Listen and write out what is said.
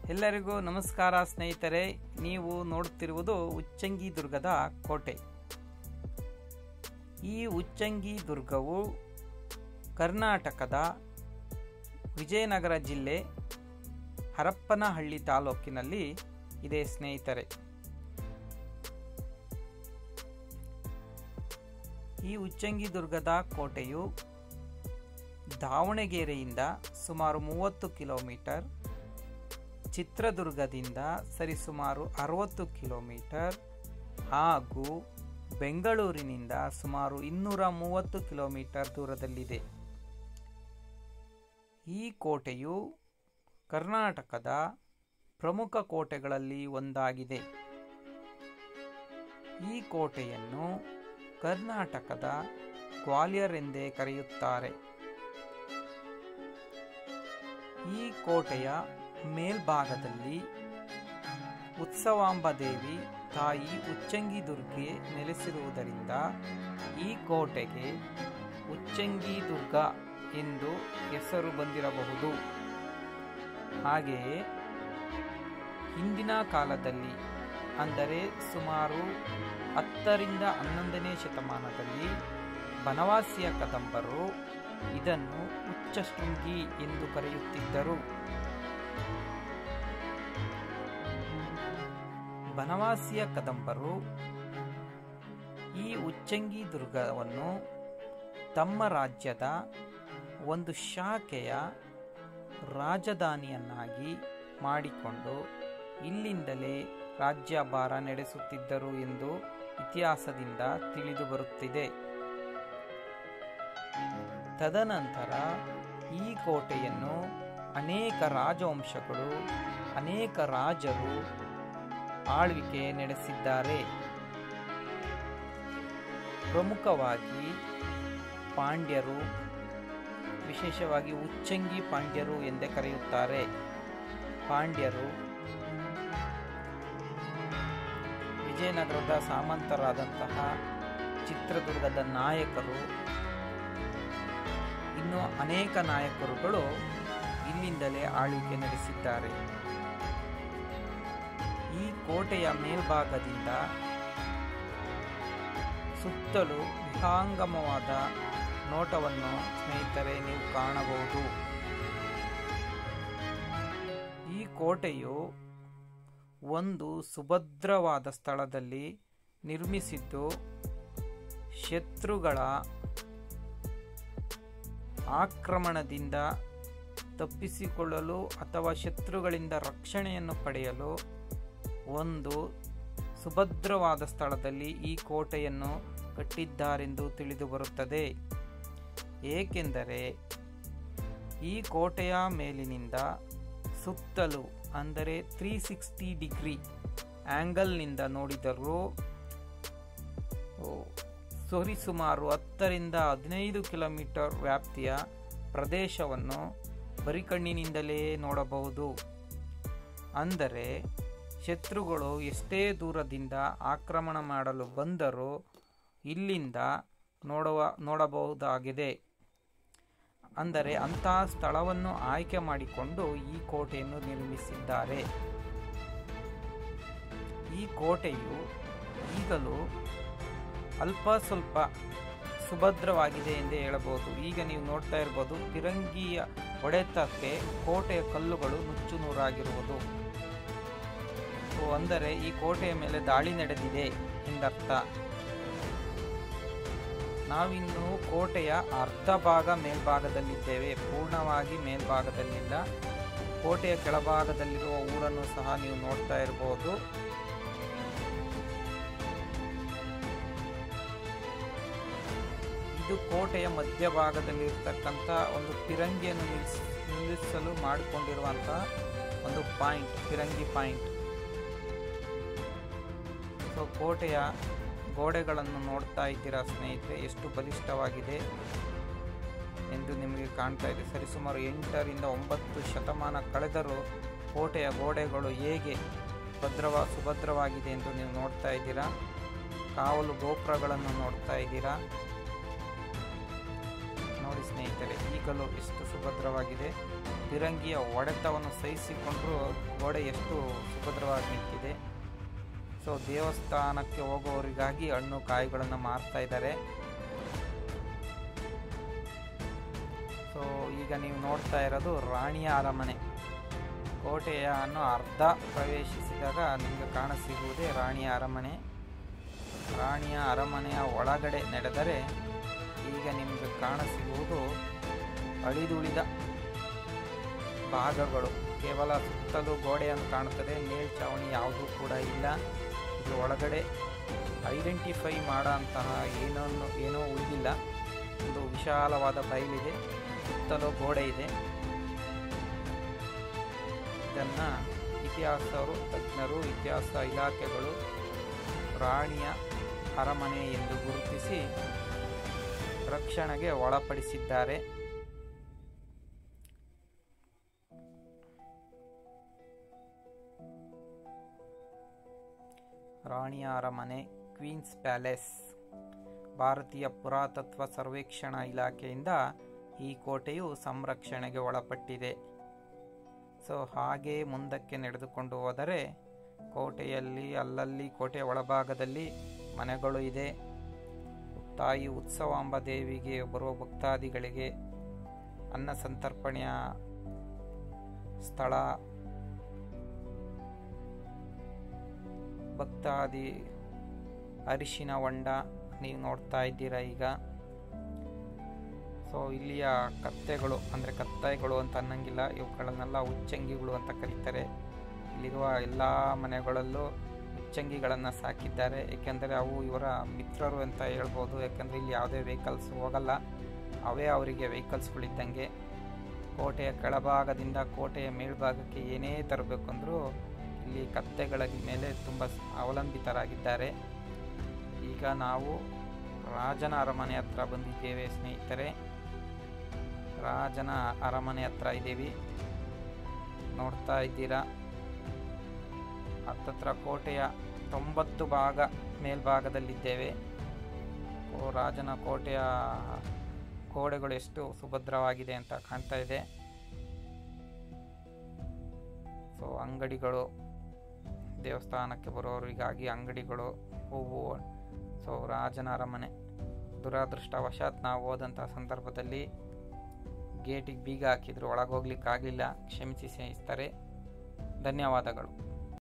ಎಲ್ಲರಿಗೂ ನಮಸ್ಕಾರ ಸ್ನೇಹಿತರೆ ನೀವು ನೋಡುತ್ತಿರುವುದು ಉಚ್ಚಂಗಿ ದುರ್ಗದ ಕೋಟೆ ಈ ಉಚ್ಚಂಗಿ ದುರ್ಗವು ಕರ್ನಾಟಕದ ವಿಜಯನಗರ ಜಿಲ್ಲೆ ಹರಪ್ಪನಹಳ್ಳಿ ತಾಲೂಕಿನಲ್ಲಿ ಇದೆ ಸ್ನೇಹಿತರೆ ಈ ಉಚ್ಚಂಗಿ ದುರ್ಗದ ಕೋಟೆಯು ದಾವಣಗೆರೆಯಿಂದ ಸುಮಾರು ಮೂವತ್ತು ಕಿಲೋಮೀಟರ್ ಚಿತ್ರದುರ್ಗದಿಂದ ಸರಿಸುಮಾರು ಅರವತ್ತು ಕಿಲೋಮೀಟರ್ ಹಾಗೂ ಬೆಂಗಳೂರಿನಿಂದ ಸುಮಾರು ಇನ್ನೂರ ಮೂವತ್ತು ಕಿಲೋಮೀಟರ್ ದೂರದಲ್ಲಿದೆ ಈ ಕೋಟೆಯು ಕರ್ನಾಟಕದ ಪ್ರಮುಖ ಕೋಟೆಗಳಲ್ಲಿ ಒಂದಾಗಿದೆ ಈ ಕೋಟೆಯನ್ನು ಕರ್ನಾಟಕದ ಗ್ವಾಲಿಯರ್ ಎಂದೇ ಕರೆಯುತ್ತಾರೆ ಈ ಕೋಟೆಯ ಮೇಲ್ಭಾಗದಲ್ಲಿ ಉತ್ಸವಾಂಬ ದೇವಿ ತಾಯಿ ಉಚ್ಚಂಗಿ ದುರ್ಗೆ ನೆಲೆಸಿರುವುದರಿಂದ ಈ ಕೋಟೆಗೆ ಉಚ್ಚಂಗಿ ದುರ್ಗ ಎಂದು ಹೆಸರು ಬಂದಿರಬಹುದು ಹಾಗೆಯೇ ಹಿಂದಿನ ಕಾಲದಲ್ಲಿ ಅಂದರೆ ಸುಮಾರು ಹತ್ತರಿಂದ ಹನ್ನೊಂದನೇ ಶತಮಾನದಲ್ಲಿ ಬನವಾಸಿಯ ಕದಂಬರು ಇದನ್ನು ಉಚ್ಚಶೃಂಗಿ ಎಂದು ಕರೆಯುತ್ತಿದ್ದರು ಬನವಾಸಿಯ ಕದಂಬರು ಈ ಉಚ್ಚಂಗಿ ದುರ್ಗವನ್ನು ತಮ್ಮ ರಾಜ್ಯದ ಒಂದು ಶಾಖೆಯ ರಾಜಧಾನಿಯನ್ನಾಗಿ ಮಾಡಿಕೊಂಡು ಇಲ್ಲಿಂದಲೇ ರಾಜ್ಯಭಾರ ನಡೆಸುತ್ತಿದ್ದರು ಎಂದು ಇತಿಹಾಸದಿಂದ ತಿಳಿದು ಬರುತ್ತಿದೆ ತದನಂತರ ಈ ಕೋಟೆಯನ್ನು ಅನೇಕ ರಾಜವಂಶಗಳು ಅನೇಕ ರಾಜರು ಆಳ್ವಿಕೆ ನಡೆಸಿದ್ದಾರೆ ಪ್ರಮುಖವಾಗಿ ಪಾಂಡ್ಯರು ವಿಶೇಷವಾಗಿ ಉಚ್ಚಂಗಿ ಪಾಂಡ್ಯರು ಎಂದೇ ಕರೆಯುತ್ತಾರೆ ಪಾಂಡ್ಯರು ವಿಜಯನಗರದ ಸಾಮಂತರಾದಂತಹ ಚಿತ್ರದುರ್ಗದ ನಾಯಕರು ಇನ್ನು ಅನೇಕ ನಾಯಕರುಗಳು ಇಲ್ಲಿಂದಲೇ ಆಳ್ವಿಕೆ ನಡೆಸಿದ್ದಾರೆ ಈ ಕೋಟೆಯ ಮೇಲ್ಭಾಗದಿಂದ ಸುತ್ತಲೂ ವಿಹಾಂಗಮವಾದ ನೋಟವನ್ನು ಸ್ನೇಹಿತರೆ ನೀವು ಕಾಣಬಹುದು ಈ ಕೋಟೆಯು ಒಂದು ಸುಭದ್ರವಾದ ಸ್ಥಳದಲ್ಲಿ ನಿರ್ಮಿಸಿದ್ದು ಶತ್ರುಗಳ ಆಕ್ರಮಣದಿಂದ ತಪ್ಪಿಸಿಕೊಳ್ಳಲು ಅಥವಾ ಶತ್ರುಗಳಿಂದ ರಕ್ಷಣೆಯನ್ನು ಪಡೆಯಲು ಒಂದು ಸುಭದ್ರವಾದ ಸ್ಥಳದಲ್ಲಿ ಈ ಕೋಟೆಯನ್ನು ಕಟ್ಟಿದ್ದಾರೆಂದು ತಿಳಿದು ಬರುತ್ತದೆ ಏಕೆಂದರೆ ಈ ಕೋಟೆಯ ಮೇಲಿನಿಂದ ಸುತ್ತಲೂ ಅಂದರೆ ತ್ರೀ ಸಿಕ್ಸ್ಟಿ ಡಿಗ್ರಿ ಆಂಗಲ್ನಿಂದ ನೋಡಿದರೂ ಸರಿಸುಮಾರು ಹತ್ತರಿಂದ ಹದಿನೈದು ಕಿಲೋಮೀಟರ್ ವ್ಯಾಪ್ತಿಯ ಪ್ರದೇಶವನ್ನು ಬರಿಕಣ್ಣಿನಿಂದಲೇ ನೋಡಬಹುದು ಅಂದರೆ ಶತ್ರುಗಳು ಎಷ್ಟೇ ದೂರದಿಂದ ಆಕ್ರಮಣ ಮಾಡಲು ಬಂದರೂ ಇಲ್ಲಿಂದ ನೋಡುವ ನೋಡಬಹುದಾಗಿದೆ ಅಂದರೆ ಅಂತಹ ಸ್ಥಳವನ್ನು ಆಯ್ಕೆ ಮಾಡಿಕೊಂಡು ಈ ಕೋಟೆಯನ್ನು ನಿರ್ಮಿಸಿದ್ದಾರೆ ಈ ಕೋಟೆಯು ಈಗಲೂ ಅಲ್ಪ ಸ್ವಲ್ಪ ಸುಭದ್ರವಾಗಿದೆ ಎಂದೇ ಹೇಳಬಹುದು ಈಗ ನೀವು ನೋಡ್ತಾ ಇರ್ಬೋದು ಫಿರಂಗಿಯ ಹೊಡೆತಕ್ಕೆ ಕೋಟೆಯ ಕಲ್ಲುಗಳು ನುಚ್ಚು ನೂರಾಗಿರುವುದು ಅಂದರೆ ಈ ಕೋಟೆಯ ಮೇಲೆ ದಾಳಿ ನಡೆದಿದೆ ಎಂದರ್ಥ ನಾವಿನ್ನು ಕೋಟೆಯ ಅರ್ಧ ಭಾಗ ಮೇಲ್ಭಾಗದಲ್ಲಿದ್ದೇವೆ ಪೂರ್ಣವಾಗಿ ಮೇಲ್ಭಾಗದಲ್ಲಿಲ್ಲ ಕೋಟೆಯ ಕೆಳಭಾಗದಲ್ಲಿರುವ ಊರನ್ನು ಸಹ ನೀವು ನೋಡ್ತಾ ಇರಬಹುದು ಇದು ಕೋಟೆಯ ಮಧ್ಯಭಾಗದಲ್ಲಿರ್ತಕ್ಕಂಥ ಒಂದು ಫಿರಂಗಿಯನ್ನು ನಿಲ್ಲಿಸ್ ನಿಲ್ಲಿಸಲು ಮಾಡಿಕೊಂಡಿರುವಂತಹ ಒಂದು ಪಾಯಿಂಟ್ ಫಿರಂಗಿ ಪಾಯಿಂಟ್ ಸೊ ಕೋಟೆಯ ಗೋಡೆಗಳನ್ನು ನೋಡ್ತಾ ಇದ್ದೀರಾ ಸ್ನೇಹಿತರೆ ಎಷ್ಟು ಬಲಿಷ್ಠವಾಗಿದೆ ಎಂದು ನಿಮಗೆ ಕಾಣ್ತಾ ಇದೆ ಸರಿಸುಮಾರು ಎಂಟರಿಂದ ಒಂಬತ್ತು ಶತಮಾನ ಕಳೆದರೂ ಕೋಟೆಯ ಗೋಡೆಗಳು ಹೇಗೆ ಭದ್ರವ ಸುಭದ್ರವಾಗಿದೆ ಎಂದು ನೀವು ನೋಡ್ತಾ ಇದ್ದೀರಾ ಕಾವಲು ಗೋಪುರಗಳನ್ನು ನೋಡ್ತಾ ಇದ್ದೀರಾ ನೋಡಿ ನೋಡಿ ಸ್ನೇಹಿತರೆ ಈಗಲೂ ಎಷ್ಟು ಸುಭದ್ರವಾಗಿದೆ ಫಿರಂಗಿಯ ಹೊಡೆತವನ್ನು ಸಹಿಸಿಕೊಂಡ್ರೂ ಗೋಡೆ ಎಷ್ಟು ಸುಭದ್ರವಾಗಿ ನಿಂತಿದೆ ಸೊ ದೇವಸ್ಥಾನಕ್ಕೆ ಹೋಗುವವರಿಗಾಗಿ ಹಣ್ಣು ಕಾಯಿಗಳನ್ನು ಮಾರ್ತಾ ಇದ್ದಾರೆ ಸೊ ಈಗ ನೀವು ನೋಡ್ತಾ ಇರೋದು ರಾಣಿಯ ಅರಮನೆ ಕೋಟೆಯನ್ನು ಅರ್ಧ ಪ್ರವೇಶಿಸಿದಾಗ ನಿಮಗೆ ಕಾಣಸಿಗುವುದೇ ರಾಣಿಯ ಅರಮನೆ ರಾಣಿಯ ಅರಮನೆಯ ಒಳಗಡೆ ನಡೆದರೆ ಈಗ ನಿಮಗೆ ಕಾಣಸಿಗುವುದು ಅಳಿದುಳಿದ ಭಾಗಗಳು ಕೇವಲ ಸುತ್ತಲೂ ಗೋಡೆಯನ್ನು ಕಾಣುತ್ತದೆ ಮೇಲ್ಛಾವಣಿ ಯಾವುದೂ ಕೂಡ ಇಲ್ಲ ಇದ್ರ ಒಳಗಡೆ ಐಡೆಂಟಿಫೈ ಮಾಡೋ ಅಂತಹ ಏನನ್ನು ಏನೂ ಉಳಿದಿಲ್ಲ ಒಂದು ವಿಶಾಲವಾದ ಬಯಲಿದೆ ಸುತ್ತಲೂ ಗೋಡೆ ಇದೆ ಇದನ್ನು ಇತಿಹಾಸರು ತಜ್ಞರು ಇತಿಹಾಸ ಇಲಾಖೆಗಳು ರಾಣಿಯ ಅರಮನೆ ಎಂದು ಗುರುತಿಸಿ ರಕ್ಷಣೆಗೆ ಒಳಪಡಿಸಿದ್ದಾರೆ ರಾಣಿಯ ಅರಮನೆ ಕ್ವೀನ್ಸ್ ಪ್ಯಾಲೇಸ್ ಭಾರತೀಯ ಪುರಾತತ್ವ ಸರ್ವೇಕ್ಷಣಾ ಇಲಾಖೆಯಿಂದ ಈ ಕೋಟೆಯು ಸಂರಕ್ಷಣೆಗೆ ಒಳಪಟ್ಟಿದೆ ಸೊ ಹಾಗೆ ಮುಂದಕ್ಕೆ ನಡೆದುಕೊಂಡು ಹೋದರೆ ಕೋಟೆಯಲ್ಲಿ ಅಲ್ಲಲ್ಲಿ ಕೋಟೆಯ ಒಳಭಾಗದಲ್ಲಿ ಮನೆಗಳು ಇದೆ ತಾಯಿ ಉತ್ಸವಾಂಬ ದೇವಿಗೆ ಬರುವ ಭಕ್ತಾದಿಗಳಿಗೆ ಅನ್ನ ಸಂತರ್ಪಣೆಯ ಸ್ಥಳ ಭಕ್ತಾದಿ ಅರಿಶಿನ ಹೊಂಡ ನೀವು ನೋಡ್ತಾ ಇದ್ದೀರಾ ಈಗ ಸೊ ಇಲ್ಲಿಯ ಕತ್ತೆಗಳು ಅಂದರೆ ಕತ್ತಾಯಿಗಳು ಅಂತ ಅನ್ನಂಗಿಲ್ಲ ಇವುಗಳನ್ನೆಲ್ಲ ಉಚ್ಚಂಗಿಗಳು ಅಂತ ಕರೀತಾರೆ ಇಲ್ಲಿರುವ ಎಲ್ಲ ಮನೆಗಳಲ್ಲೂ ಉಚ್ಚಂಗಿಗಳನ್ನು ಸಾಕಿದ್ದಾರೆ ಏಕೆಂದರೆ ಅವು ಇವರ ಮಿತ್ರರು ಅಂತ ಹೇಳ್ಬೋದು ಯಾಕಂದರೆ ಇಲ್ಲಿ ಯಾವುದೇ ವೆಹಿಕಲ್ಸ್ ಹೋಗಲ್ಲ ಅವೇ ಅವರಿಗೆ ವೆಹಿಕಲ್ಸ್ಗಳಿದ್ದಂಗೆ ಕೋಟೆಯ ಕೆಳಭಾಗದಿಂದ ಕೋಟೆಯ ಮೇಲ್ಭಾಗಕ್ಕೆ ಏನೇ ತರಬೇಕು ಅಂದರೂ ಇಲ್ಲಿ ಕತ್ತೆಗಳ ಮೇಲೆ ತುಂಬ ಅವಲಂಬಿತರಾಗಿದ್ದಾರೆ ಈಗ ನಾವು ರಾಜನ ಅರಮನೆ ಹತ್ರ ಬಂದಿದ್ದೇವೆ ಸ್ನೇಹಿತರೆ ರಾಜನ ಅರಮನೆ ಹತ್ರ ಇದ್ದೀವಿ ನೋಡ್ತಾ ಇದ್ದೀರಾ ಹತ್ತತ್ರ ಕೋಟೆಯ ತೊಂಬತ್ತು ಭಾಗ ಮೇಲ್ಭಾಗದಲ್ಲಿದ್ದೇವೆ ಓ ರಾಜನ ಕೋಟೆಯ ಗೋಡೆಗಳು ಎಷ್ಟು ಸುಭದ್ರವಾಗಿದೆ ಅಂತ ಕಾಣ್ತಾ ಇದೆ ಸೊ ಅಂಗಡಿಗಳು ದೇವಸ್ಥಾನಕ್ಕೆ ಬರೋರಿಗಾಗಿ ಅಂಗಡಿಗಳು ಹೂವು ಸೊ ರಾಜನ ಅರಮನೆ ದುರಾದೃಷ್ಟವಶಾತ್ ನಾವು ಹೋದಂಥ ಸಂದರ್ಭದಲ್ಲಿ ಗೇಟಿಗೆ ಬೀಗ ಹಾಕಿದ್ರು ಒಳಗೋಗ್ಲಿಕ್ಕಾಗಲಿಲ್ಲ ಕ್ಷಮಿಸಿ ಸ್ನೇಹಿತರೆ ಧನ್ಯವಾದಗಳು